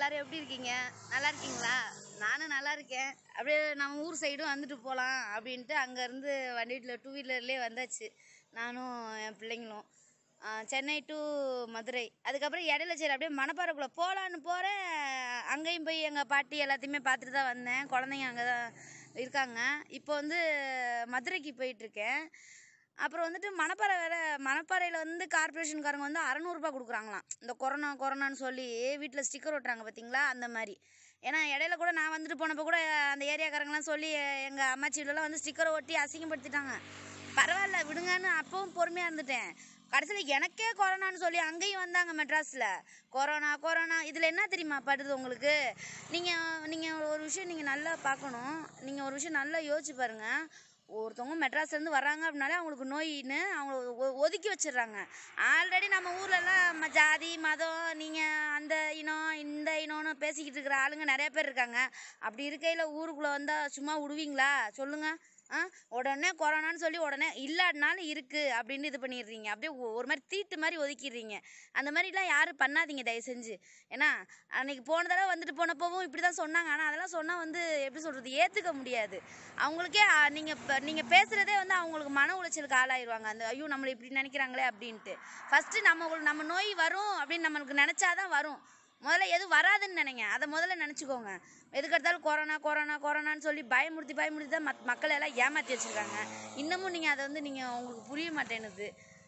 எல்லாரும் எப்படி இருக்கீங்க நல்லா இருக்கீங்களா நானும் நல்லா இருக்கேன் அப்படியே நம்ம ஊர் சைடும் வந்துட்டு போகலாம் அப்படின்ட்டு அங்கேருந்து வண்டி வீட்டில் டூ வீலர்லேயே வந்தாச்சு நானும் என் பிள்ளைங்களும் ஆ, சென்னை டு மதுரை அதுக்கப்புறம் இடையில சரி அப்படியே மணப்பாறைக்குள்ளே போகலான்னு போகிறேன் அங்கேயும் போய் எங்கள் பாட்டி எல்லாத்தையுமே பார்த்துட்டு தான் வந்தேன் குழந்தைங்க அங்கே தான் இருக்காங்க இப்போ வந்து மதுரைக்கு போயிட்டுருக்கேன் அப்புறம் வந்துட்டு மணப்பாறை வேற மணப்பாறையில் வந்து கார்பரேஷன்காரங்க வந்து அறநூறுபா கொடுக்குறாங்களாம் இந்த கொரோனா கொரோனான்னு சொல்லி வீட்டில் ஸ்டிக்கர் ஒட்டுறாங்க பார்த்தீங்களா அந்த மாதிரி ஏன்னா இடையில கூட நான் வந்துட்டு போனப்போ கூட அந்த ஏரியாக்காரங்களாம் சொல்லி எங்கள் அம்மாச்சி வீட்டிலலாம் வந்து ஸ்டிக்கரை ஒட்டி அசிங்கப்படுத்திட்டாங்க பரவாயில்ல விடுங்கன்னு அப்பவும் பொறுமையாக இருந்துட்டேன் கடைசியில் எனக்கே கொரோனான்னு சொல்லி அங்கேயும் வந்தாங்க மெட்ராஸில் கொரோனா கொரோனா இதில் என்ன தெரியுமா படுது உங்களுக்கு நீங்கள் நீங்கள் ஒரு விஷயம் நீங்கள் நல்லா பார்க்கணும் நீங்கள் ஒரு விஷயம் நல்லா யோசிச்சு பாருங்கள் ஒருத்தவங்க மெட்ராஸ்லேருந்து வர்றாங்க அப்படின்னாலே அவங்களுக்கு நோயின்னு அவங்கள ஒ- ஒதுக்கி வச்சிடுறாங்க ஆல்ரெடி நம்ம ஊர்லலாம் ம- ஜாதி மதம் நீங்கள் அந்த இனம் இந்த இனம்னு பேசிக்கிட்டு இருக்கிற ஆளுங்க நிறைய பேர் இருக்காங்க அப்படி இருக்கையில் ஊருக்குள்ளே வந்தால் சும்மா விடுவீங்களா சொல்லுங்கள் ஆ உடனே கொரோனான்னு சொல்லி உடனே இல்லாட்டினாலும் இருக்குது அப்படின்னு இது பண்ணிடுறீங்க அப்படியே ஒ- ஒரு மாதிரி தீட்டு மாதிரி ஒதுக்கிடுறீங்க அந்த மாதிரிலாம் யாரும் பண்ணாதீங்க தயவு செஞ்சு ஏன்னா அன்னைக்கு போன தடவை வந்துட்டு போனப்போவும் இப்படி தான் சொன்னாங்க ஆனால் அதெல்லாம் சொன்னால் வந்து எப்படி சொல்கிறது ஏற்றுக்க முடியாது அவங்களுக்கே நீங்கள் நீங்கள் பேசுகிறதே வந்து அவங்களுக்கு மன உளைச்சலுக்கு ஆளாயிருவாங்க அந்த ஐயோ நம்மளை இப்படி நினைக்கிறாங்களே அப்படின்ட்டு ஃபஸ்ட்டு நம்ம நம்ம நோய் வரும் அப்படின்னு நம்மளுக்கு நினச்சாதான் வரும் முதல்ல எதுவும் வராதுன்னு நினைங்க அதை முதல்ல நினச்சிக்கோங்க எதுக்கு எடுத்தாலும் கொரோனா கொரோனா கொரோனான்னு சொல்லி பயமுறுத்தி பயமுறுத்தி தான் மத் மக்களை எல்லாம் ஏமாற்றி வச்சுருக்காங்க இன்னமும் நீங்கள் அதை வந்து நீங்கள் உங்களுக்கு புரிய மாட்டேனுது